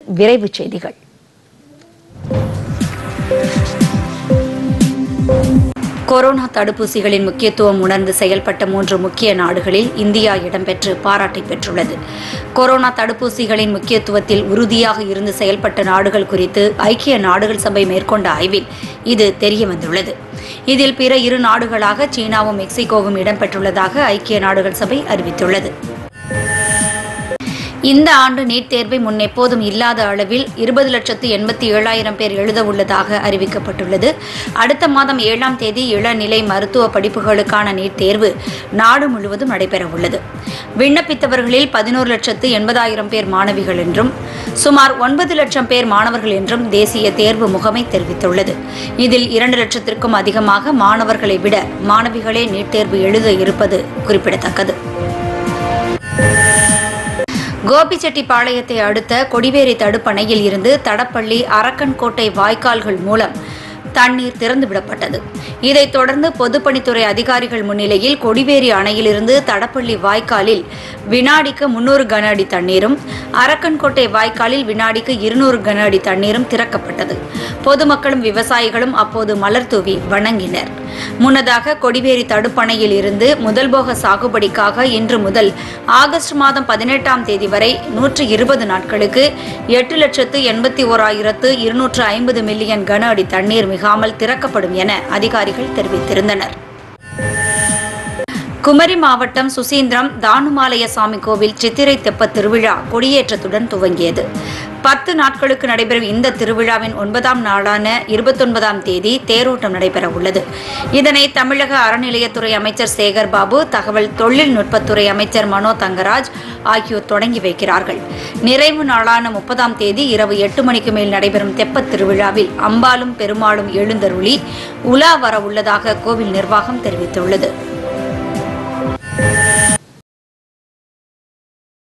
விரைவுச் செய்திகள் கொரோனா தடுப்பூசிகளின் முக்கியத்துவம் உணர்ந்து செயல்பட்ட மூன்று முக்கிய நாடுகளில் இந்தியா இடம்பெற்று பாராட்டை பெற்றுள்ளது கொரோனா தடுப்பூசிகளின் முக்கியத்துவத்தில் உறுதியாக இருந்து செயல்பட்ட நாடுகள் குறித்து ஐக்கிய நாடுகள் சபை மேற்கொண்ட ஆய்வில் இது தெரியவந்துள்ளது இதில் பிற இரு நாடுகளாக சீனாவும் மெக்சிகோவும் இடம்பெற்றுள்ளதாக ஐக்கிய நாடுகள் சபை அறிவித்துள்ளது இந்த ஆண்டு நீட் தேர்வை முன்னெப்போதும் இல்லாத அளவில் இருபது லட்சத்து எண்பத்தி ஏழாயிரம் பேர் எழுத உள்ளதாக அறிவிக்கப்பட்டுள்ளது அடுத்த மாதம் ஏழாம் தேதி இளநிலை மருத்துவ படிப்புகளுக்கான நீட் தேர்வு நாடு முழுவதும் நடைபெறவுள்ளது விண்ணப்பித்தவர்களில் பதினோரு லட்சத்து எண்பதாயிரம் பேர் மாணவிகள் என்றும் சுமார் ஒன்பது லட்சம் பேர் மாணவர்கள் என்றும் தேசிய தேர்வு முகமை தெரிவித்துள்ளது இதில் இரண்டு லட்சத்திற்கும் அதிகமாக மாணவர்களை விட மாணவிகளே நீட் தேர்வு எழுத இருப்பது குறிப்பிடத்தக்கது கோபிச்செட்டிப்பாளையத்தை அடுத்த கொடிவேரி தடுப்பணையில் இருந்து தடப்பள்ளி அரக்கன்கோட்டை வாய்க்கால்கள் மூலம் தண்ணீர் திறந்துவிடப்பட்டது இதைத் தொடர்ந்து பொதுப்பணித்துறை அதிகாரிகள் முன்னிலையில் கொடிவேரி அணையிலிருந்து தடப்பள்ளி வாய்க்காலில் வினாடிக்கு முன்னூறு கன அடி தண்ணீரும் அரக்கன்கோட்டை வாய்க்காலில் வினாடிக்கு இருநூறு கன அடி தண்ணீரும் திறக்கப்பட்டது பொதுமக்களும் விவசாயிகளும் அப்போது மலர் தூவி வணங்கினர் முன்னதாக கொடிவேரி தடுப்பணையில் இருந்து முதல் போக சாகுபடிக்காக இன்று முதல் ஆகஸ்ட் மாதம் பதினெட்டாம் தேதி வரை நூற்று இருபது நாட்களுக்கு எட்டு லட்சத்து எண்பத்தி ஓராயிரத்து இருநூற்று ஐம்பது மில்லியன் கன அடி தண்ணீர் மிகாமல் திறக்கப்படும் என அதிகாரிகள் தெரிவித்திருந்தனர் குமரி மாவட்டம் சுசீந்திரம் தானுமாலய சாமி கோவில் சித்திரை தெப்ப திருவிழா கொடியேற்றத்துடன் துவங்கியது பத்து நாட்களுக்கு நடைபெறும் இந்த திருவிழாவின் ஒன்பதாம் நாளான இருபத்தொன்பதாம் தேதி தேரோட்டம் நடைபெற உள்ளது இதனை தமிழக அறநிலையத்துறை அமைச்சர் சேகர் பாபு தகவல் தொழில்நுட்பத்துறை அமைச்சர் மனோ தங்கராஜ் ஆகியோர் தொடங்கி வைக்கிறார்கள் நிறைவு நாளான முப்பதாம் தேதி இரவு எட்டு மணிக்கு மேல் நடைபெறும் தெப்பத் திருவிழாவில் அம்பாலும் பெருமாளும் எழுந்தருளி உலா வர உள்ளதாக கோவில் நிர்வாகம் தெரிவித்துள்ளது